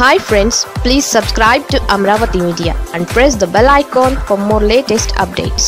hi friends please subscribe to Amaravati media and press the bell icon for more latest updates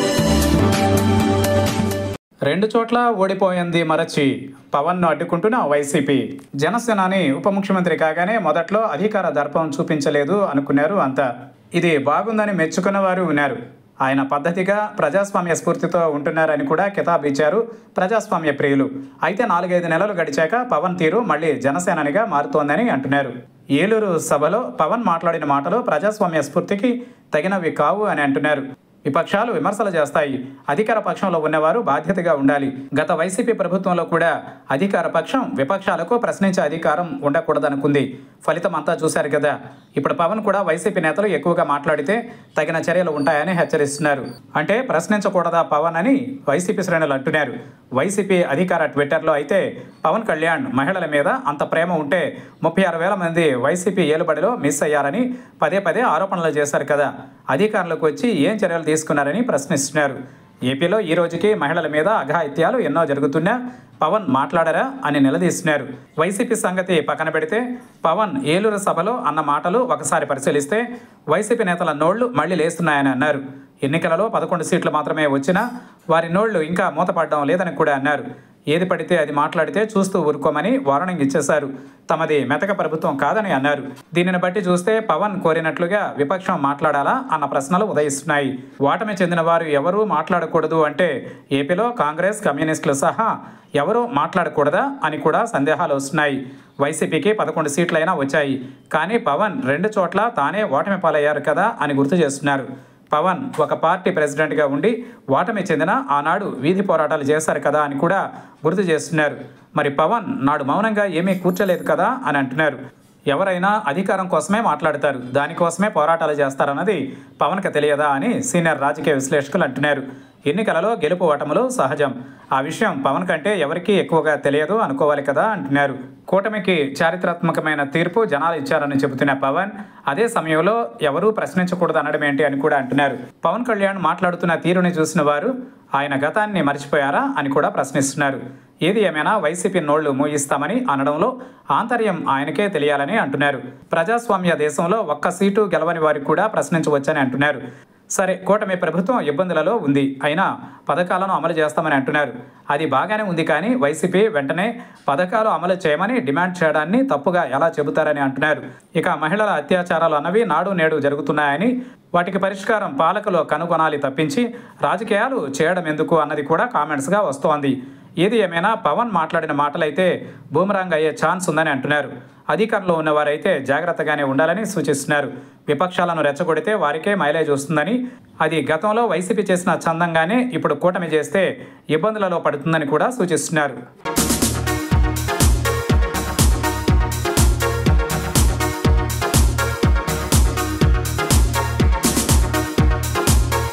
రెండు చోట్ల ఓడిపోయింది మరచి పవన్ను అడ్డుకుంటున్న YCP జనసేనాని ఉప ముఖ్యమంత్రి కాగానే మొదట్లో అధికార దర్పం చూపించలేదు అనుకున్నారు అంతా ఇది బాగుందని మెచ్చుకున్న వారు ఉన్నారు ఆయన పద్ధతిగా ప్రజాస్వామ్య స్ఫూర్తితో ఉంటున్నారని కూడా కితాబ్ ఇచ్చారు ప్రజాస్వామ్య ప్రియులు అయితే నాలుగైదు నెలలు గడిచాక పవన్ తీరు మళ్ళీ జనసేనానిగా మారుతోందని అంటున్నారు ఏలూరు సభలో పవన్ మాట్లాడిన మాటలు ప్రజాస్వామ్య స్ఫూర్తికి తగినవి కావు అని అంటున్నారు విపక్షాలు విమర్శలు చేస్తాయి అధికార పక్షంలో ఉన్నవారు బాధ్యతగా ఉండాలి గత వైసీపీ ప్రభుత్వంలో కూడా అధికార పక్షం విపక్షాలకు ప్రశ్నించే అధికారం ఉండకూడదనుకుంది ఫలితం అంతా చూశారు కదా ఇప్పుడు పవన్ కూడా వైసీపీ నేతలు ఎక్కువగా మాట్లాడితే తగిన చర్యలు ఉంటాయని హెచ్చరిస్తున్నారు అంటే ప్రశ్నించకూడదా పవన్ అని వైసీపీ శ్రేణులు అంటున్నారు వైసీపీ అధికార ట్విట్టర్లో అయితే పవన్ కళ్యాణ్ మహిళల మీద అంత ప్రేమ ఉంటే ముప్పై ఆరు వేల మంది వైసీపీ ఏలుబడిలో మిస్ అయ్యారని పదే పదే ఆరోపణలు చేశారు కదా అధికారులకు వచ్చి ఏం చర్యలు తీసుకున్నారని ప్రశ్నిస్తున్నారు ఏపీలో ఈ రోజుకి మహిళల మీద అఘాయిత్యాలు ఎన్నో జరుగుతున్నా పవన్ మాట్లాడరా అని నిలదీస్తున్నారు వైసీపీ సంగతి పక్కన పెడితే పవన్ ఏలూరు సభలో అన్న మాటలు ఒకసారి పరిశీలిస్తే వైసీపీ నేతల నోళ్లు మళ్ళీ లేస్తున్నాయని అన్నారు ఎన్నికలలో పదకొండు సీట్లు మాత్రమే వచ్చినా వారి నోళ్లు ఇంకా మూతపడడం లేదని కూడా అన్నారు ఏది పడితే అది మాట్లాడితే చూస్తూ ఊరుకోమని వార్నింగ్ ఇచ్చేశారు తమది మెతక ప్రభుత్వం కాదని అన్నారు దీనిని బట్టి చూస్తే పవన్ కోరినట్లుగా విపక్షం మాట్లాడాలా అన్న ప్రశ్నలు ఉదయిస్తున్నాయి ఓటమి చెందిన వారు ఎవరూ మాట్లాడకూడదు అంటే ఏపీలో కాంగ్రెస్ కమ్యూనిస్టులు సహా ఎవరూ మాట్లాడకూడదా అని కూడా సందేహాలు వస్తున్నాయి వైసీపీకి పదకొండు సీట్లైనా వచ్చాయి కానీ పవన్ రెండు చోట్ల తానే ఓటమి పాలయ్యారు కదా అని గుర్తు చేస్తున్నారు పవన్ ఒక పార్టీ ప్రెసిడెంట్గా ఉండి ఓటమి చెందిన ఆనాడు వీధి పోరాటాలు చేశారు కదా అని కూడా గుర్తు చేస్తున్నారు మరి పవన్ నాడు మౌనంగా ఏమీ కూర్చోలేదు కదా అని అంటున్నారు ఎవరైనా అధికారం కోసమే మాట్లాడతారు దానికోసమే పోరాటాలు చేస్తారన్నది పవన్కి తెలియదా అని సీనియర్ రాజకీయ విశ్లేషకులు అంటున్నారు ఎన్నికలలో గెలుపు ఓటములు సహజం ఆ విషయం పవన్ కంటే ఎవరికీ ఎక్కువగా తెలియదు అనుకోవాలి కదా అంటున్నారు కూటమికి చారిత్రాత్మకమైన తీర్పు జనాలు ఇచ్చారని చెబుతున్న పవన్ అదే సమయంలో ఎవరూ ప్రశ్నించకూడదు అనడం ఏంటి అని కూడా అంటున్నారు పవన్ కళ్యాణ్ మాట్లాడుతున్న తీరుని చూసిన వారు ఆయన గతాన్ని మర్చిపోయారా అని కూడా ప్రశ్నిస్తున్నారు ఏది ఏమైనా వైసీపీ నోళ్లు మూయిస్తామని అనడంలో ఆంతర్యం ఆయనకే తెలియాలని అంటున్నారు ప్రజాస్వామ్య దేశంలో ఒక్క సీటు గెలవని వారికి కూడా ప్రశ్నించవచ్చని అంటున్నారు సరే కూటమి ప్రభుత్వం ఇబ్బందులలో ఉంది అయినా పథకాలను అమలు చేస్తామని అంటున్నారు అది బాగానే ఉంది కానీ వైసీపీ వెంటనే పథకాలు అమలు చేయమని డిమాండ్ చేయడాన్ని తప్పుగా ఎలా చెబుతారని అంటున్నారు ఇక మహిళల అత్యాచారాలు అన్నవి నాడు నేడు జరుగుతున్నాయని వాటికి పరిష్కారం పాలకులు కనుగొనాలి తప్పించి రాజకీయాలు చేయడం ఎందుకు అన్నది కూడా కామెంట్స్గా వస్తోంది ఏది ఏమైనా పవన్ మాట్లాడిన మాటలైతే బూమరాంగ్ అయ్యే ఛాన్స్ ఉందని అంటున్నారు అధికారంలో ఉన్నవారైతే జాగ్రత్తగానే ఉండాలని సూచిస్తున్నారు విపక్షాలను రెచ్చగొడితే వారికే మైలేజ్ వస్తుందని అది గతంలో వైసీపీ చేసిన చందంగానే ఇప్పుడు కూటమి చేస్తే ఇబ్బందులలో పడుతుందని కూడా సూచిస్తున్నారు